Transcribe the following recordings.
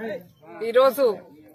ఈరోజు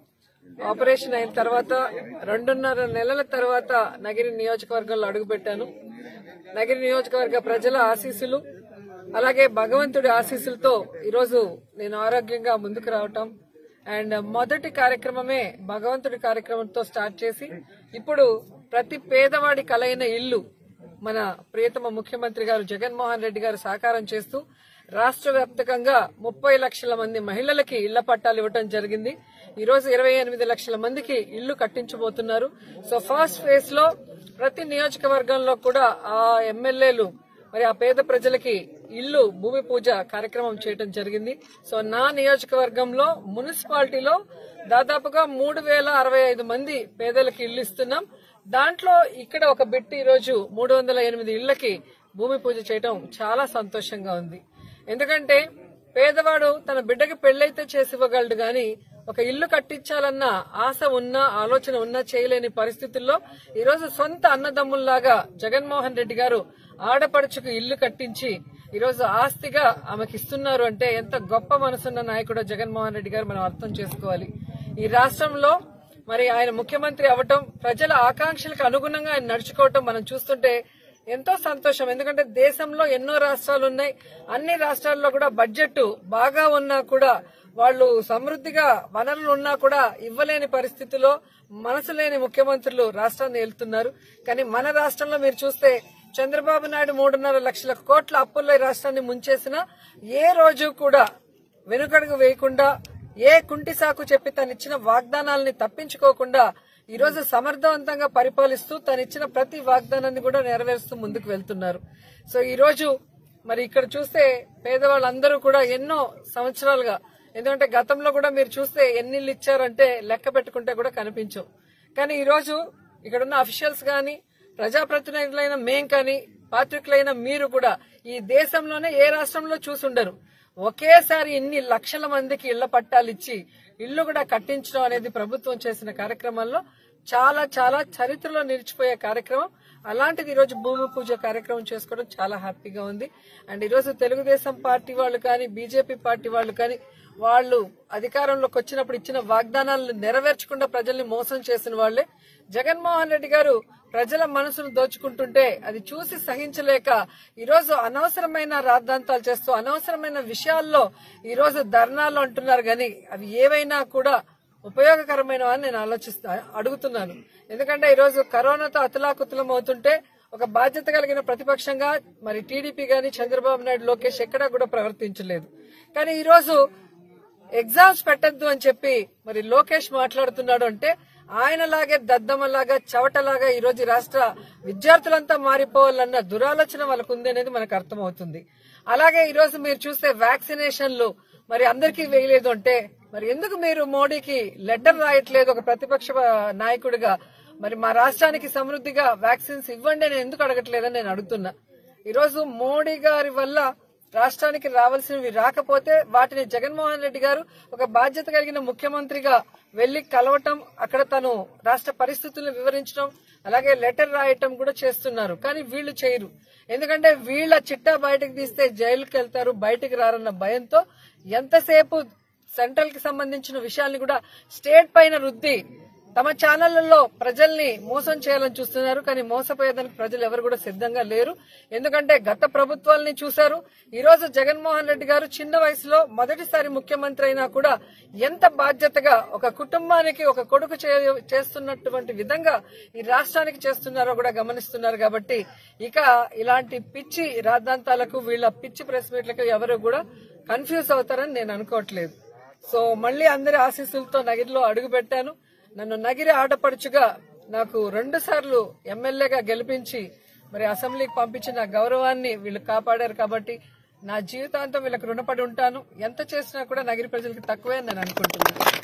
ఆపరేషన్ అయిన తర్వాత రెండున్నర నెలల తర్వాత నగిరి నియోజకవర్గంలో అడుగుపెట్టాను నగిరి నియోజకవర్గ ప్రజల ఆశీస్సులు అలాగే భగవంతుడి ఆశీస్సులతో ఈరోజు నేను ఆరోగ్యంగా ముందుకు రావటం అండ్ మొదటి కార్యక్రమమే భగవంతుడి కార్యక్రమంతో స్టార్ట్ చేసి ఇప్పుడు ప్రతి పేదవాడి కలైన ఇల్లు మన ప్రియతమ ముఖ్యమంత్రి గారు జగన్మోహన్ రెడ్డి గారు సాకారం చేస్తూ రాష్ట్ర వ్యాప్తంగా ముప్పై లక్షల మంది మహిళలకి ఇళ్ల పట్టాలు ఇవ్వడం జరిగింది ఈ రోజు ఇరవై ఎనిమిది లక్షల మందికి ఇళ్లు కట్టించబోతున్నారు సో ఫస్ట్ ఫేజ్ లో ప్రతి నియోజకవర్గంలో కూడా ఆ ఎమ్మెల్యేలు మరి ఆ పేద ప్రజలకి ఇల్లు భూమి పూజ కార్యక్రమం చేయడం జరిగింది సో నా నియోజకవర్గంలో మున్సిపాలిటీలో దాదాపుగా మూడు వేల అరవై ఐదు మంది పేదలకు ఇల్లు ఇస్తున్నాం దాంట్లో ఇక్కడ ఒక బిట్ ఈ రోజు మూడు వందల ఎనిమిది ఇళ్లకి భూమి పూజ చేయడం చాలా సంతోషంగా ఉంది ఎందుకంటే పేదవాడు తన బిడ్డకి పెళ్లైతే చేసి ఇవ్వగలడు గాని ఒక ఇల్లు కట్టించాలన్న ఆశ ఉన్నా ఆలోచన ఉన్నా చేయలేని పరిస్థితుల్లో ఈరోజు సొంత అన్నదమ్ముల్లాగా జగన్మోహన్ రెడ్డి గారు ఆడపడుచుకు ఇల్లు కట్టించి ఈరోజు ఆస్తిగా ఆమెకి ఇస్తున్నారు అంటే ఎంత గొప్ప మనసున్న నాయకుడో జగన్మోహన్ రెడ్డి గారు మనం అర్థం చేసుకోవాలి ఈ రాష్ట్రంలో మరి ఆయన ముఖ్యమంత్రి అవటం ప్రజల ఆకాంక్షలకు అనుగుణంగా ఆయన నడుచుకోవటం మనం చూస్తుంటే ఎంతో సంతోషం ఎందుకంటే దేశంలో ఎన్నో రాష్ట్రాలు ఉన్నాయి అన్ని రాష్ట్రాల్లో కూడా బడ్జెట్ బాగా ఉన్నా కూడా వాళ్ళు సమృద్ధిగా వనరులు ఉన్నా కూడా ఇవ్వలేని పరిస్థితిలో మనసు లేని ముఖ్యమంత్రులు రాష్ట్రాన్ని వెళ్తున్నారు కానీ మన రాష్ట్రంలో మీరు చూస్తే చంద్రబాబు నాయుడు మూడున్నర లక్షల కోట్ల అప్పుల్లో ఈ రాష్ట్రాన్ని ముంచేసిన ఏ రోజు కూడా వెనుకడుగు వేయకుండా ఏ కుంటి సాకు చెప్పి తనిచ్చిన వాగ్దానాలని తప్పించుకోకుండా ఈ రోజు సమర్థవంతంగా పరిపాలిస్తూ తనిచ్చిన ప్రతి వాగ్దానాన్ని కూడా నెరవేరుస్తూ ముందుకు వెళ్తున్నారు సో ఈ రోజు మరి ఇక్కడ చూస్తే పేదవాళ్ళందరూ కూడా ఎన్నో సంవత్సరాలుగా ఎందుకంటే గతంలో కూడా మీరు చూస్తే ఎన్ని ఇళ్ళు ఇచ్చారంటే లెక్క పెట్టుకుంటే కూడా కనిపించవు కానీ ఈ రోజు ఇక్కడ ఉన్న అఫీషియల్స్ గాని ప్రజాప్రతినిధులైన మేం కానీ పాత్రికులైన మీరు కూడా ఈ దేశంలోనే ఏ రాష్ట్రంలో చూసుండరు ఒకేసారి ఇన్ని లక్షల మందికి ఇళ్ల పట్టాలు ఇచ్చి ఇల్లు కూడా కట్టించడం అనేది ప్రభుత్వం చేసిన కార్యక్రమంలో చాలా చాలా చరిత్రలో నిలిచిపోయే కార్యక్రమం అలాంటిది ఈరోజు భూమి పూజ కార్యక్రమం చేసుకోవడం చాలా హ్యాపీగా ఉంది అండ్ ఈరోజు తెలుగుదేశం పార్టీ వాళ్ళు కానీ బీజేపీ పార్టీ వాళ్ళు కానీ వాళ్ళు అధికారంలోకి వచ్చినప్పుడు ఇచ్చిన వాగ్దానాలను నెరవేర్చకుండా ప్రజల్ని మోసం చేసిన వాళ్లే జగన్మోహన్ రెడ్డి గారు ప్రజల మనసును దోచుకుంటుంటే అది చూసి సహించలేక ఈరోజు అనవసరమైన రాద్ధాంతాలు చేస్తూ అనవసరమైన విషయాల్లో ఈరోజు ధర్నాలు అంటున్నారు గాని అవి ఏవైనా కూడా ఉపయోగకరమైన అని నేను ఆలోచిస్తా అడుగుతున్నాను ఎందుకంటే ఈరోజు కరోనాతో అతలాకుతలం అవుతుంటే ఒక బాధ్యత కలిగిన ప్రతిపక్షంగా మరి టీడీపీ గాని చంద్రబాబు నాయుడు లోకేష్ ఎక్కడా కూడా ప్రవర్తించలేదు కానీ ఈరోజు ఎగ్జామ్స్ పెట్టద్దు అని చెప్పి మరి లోకేష్ మాట్లాడుతున్నాడు అంటే ఆయనలాగే దద్దమ్మలాగా చవటలాగా ఈ రోజు ఈ రాష్ట్ర విద్యార్థులంతా మారిపోవాలన్న దురాలోచన వాళ్ళకు ఉంది అనేది మనకు అర్థమవుతుంది అలాగే ఈ రోజు మీరు చూస్తే వ్యాక్సినేషన్లు మరి అందరికీ వేయలేదు అంటే మరి ఎందుకు మీరు మోడీకి లెటర్ రాయట్లేదు ఒక ప్రతిపక్ష నాయకుడిగా మరి మా రాష్ట్రానికి సమృద్ధిగా వ్యాక్సిన్స్ ఇవ్వండి అని ఎందుకు అడగట్లేదని నేను అడుగుతున్నా ఈరోజు మోడీ గారి వల్ల రాష్ట్రానికి రావాల్సినవి రాకపోతే వాటిని జగన్మోహన్ రెడ్డి గారు ఒక బాధ్యత కలిగిన ముఖ్యమంత్రిగా వెళ్లి కలవటం అక్కడ తను రాష్ట్ర పరిస్థితులను వివరించడం అలాగే లెటర్ రాయటం కూడా చేస్తున్నారు కానీ వీళ్ళు చేయరు ఎందుకంటే వీళ్ళ చిట్టా బయటకు తీస్తే జైలుకి వెళ్తారు బయటకు రారన్న భయంతో ఎంతసేపు సెంట్రల్ కి సంబంధించిన విషయాల్ని కూడా స్టేట్ పైన రుద్ది తమ ఛానళ్లలో ప్రజల్ని మోసం చేయాలని చూస్తున్నారు కానీ మోసపోయేదానికి ప్రజలు ఎవరు కూడా సిద్ధంగా లేరు ఎందుకంటే గత ప్రభుత్వాలని చూశారు ఈ రోజు జగన్మోహన్ రెడ్డి గారు చిన్న వయసులో మొదటిసారి ముఖ్యమంత్రి అయినా కూడా ఎంత బాధ్యతగా ఒక కుటుంబానికి ఒక కొడుకు చే- చేస్తున్నటువంటి విధంగా ఈ రాష్ట్రానికి చేస్తున్నారో కూడా గమనిస్తున్నారు కాబట్టి ఇక ఇలాంటి పిచ్చి రాద్ధాంతాలకు వీళ్ళ పిచ్చి ప్రెస్ మీట్లకు ఎవరు కూడా కన్ఫ్యూజ్ అవుతారని నేను అనుకోవట్లేదు సో మళ్ళీ అందరి ఆశీస్సులతో నగిరిలో అడుగు పెట్టాను నన్ను నగిరి ఆడపడుచుగా నాకు రెండు సార్లు ఎమ్మెల్యేగా గెలిపించి మరి అసెంబ్లీకి పంపించిన గౌరవాన్ని వీళ్ళు కాపాడారు కాబట్టి నా జీవితాంతం వీళ్ళకి రుణపడి ఉంటాను ఎంత చేసినా కూడా నగిరి ప్రజలకి తక్కువే అని నేను అనుకుంటున్నాను